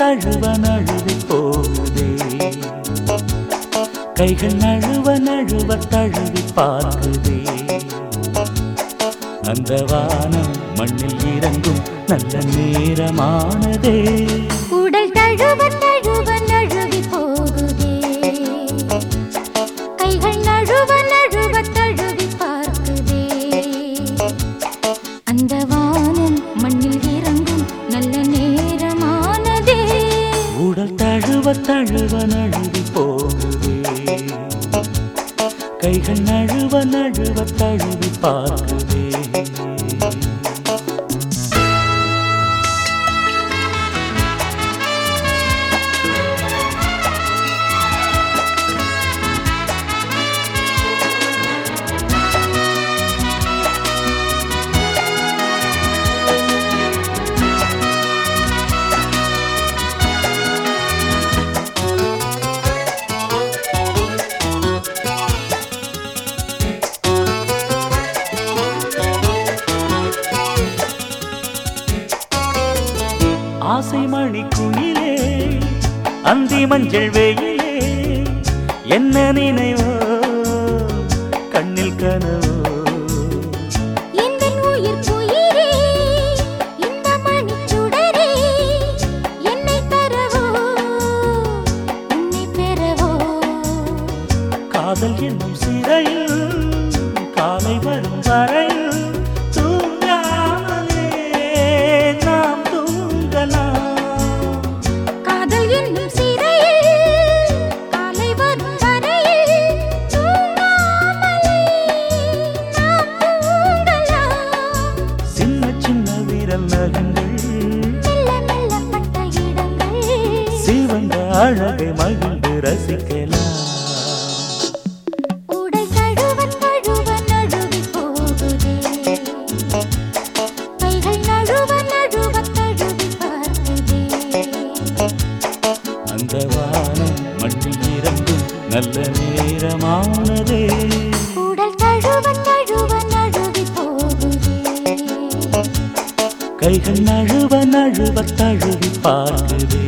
தழுவ நழுவி போகுதே கைகள் நழுவ நழுவ தழுவி பார்க்குதே அந்த வானம் மண்ணில் இறங்கும் நல்ல நேரமானதே உடல் தழுவ தழுவ நழுவி போகுதே கைகள் நழுவ நழுவ தழுவி பார்க்குதே அந்த வானம் மண்ணில் இறங்கும் நல்ல நேரமானதே உடல் தழுவ தழுவ நழுவி போகுதே கைகள் நழுவ நழுவ தழுவி பார்க்குதே ஆசை மணி குயிலே அந்தி மஞ்சள் வெயிலே என்ன நினைவோ கண்ணில் கனவோ எந்தன் உயிர் உயிரே இந்த மணிச்சுடரே என்னை தரவோ உன்னை பெறவோ காதல் என்னும் சிறையில் காலை வரும் வரையில் தூங்காமலே நாம் தூங்கலாம் காதல் என்னும் சிறையில் காலை வரும் வரையில் தூங்காமலே நாம் தூங்கலாம் சின்ன சின்ன விரல் நகங்கள் மெல்ல மெல்ல பட்ட இடங்கள் சிவந்த அழகை மகிழ்ந்து ரசிக்கலாம் உடல் தழுவ தழுவ நழுவி போகுதே கைகள் நழுவ நழுவ தழுவி பார்க்குதே அந்த வானம் மண்ணில் இறங்கும் நல்ல நேரமானதே உடல் தழுவ தழுவ நழுவி போகுதே கைகள் நழுவ நழுவ தழுவி பார்க்குதே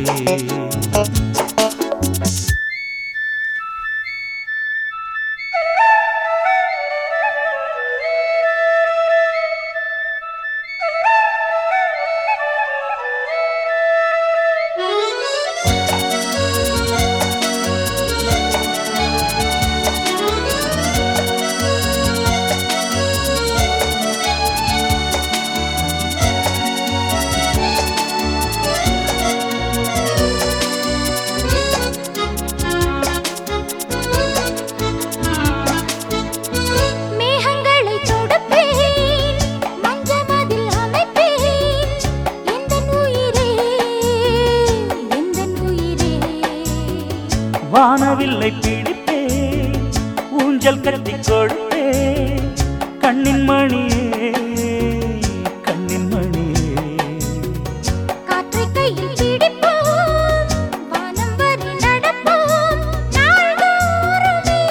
மேகங்களை தொடுப்பேன் மஞ்சமதில் அமைப்பேன் எந்தன் உயிரே எந்தன் உயிரே வானவில்லை பிடிப்பே ஊஞ்சல் கட்டி கொடுப்பே கண்ணின் மணியே கண்ணின் மணியே காற்றை கையில் பிடிப்போம் வானம் வரை நடப்போம் நாள்தோறுமே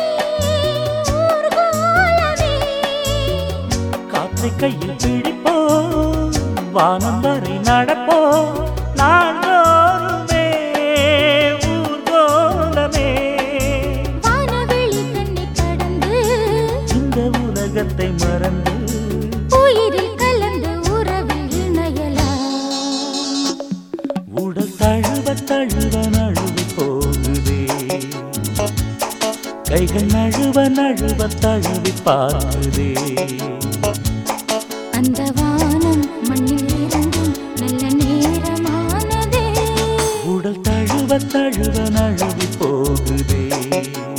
ஊர்கோலமே காற்றை கையில் பிடிப்போம் வானம் வரை நடப்போம் நாள்தோறுமே ஊர்கோலமே வானவெளி தன்னை கடந்து இந்த உலகத்தை மறந்து உயிரில் கலந்து உறவில் இணையலாம் உடல் தழுவ தழுவ நழுவி போகுதே கைகள் நழுவ நழுவ தழுவி பார்க்குதே அந்த வானம் மண்ணில் இறங்கும் நல்ல நேரமானதே உடல் தழுவ தழுவ நழுவி போகுதே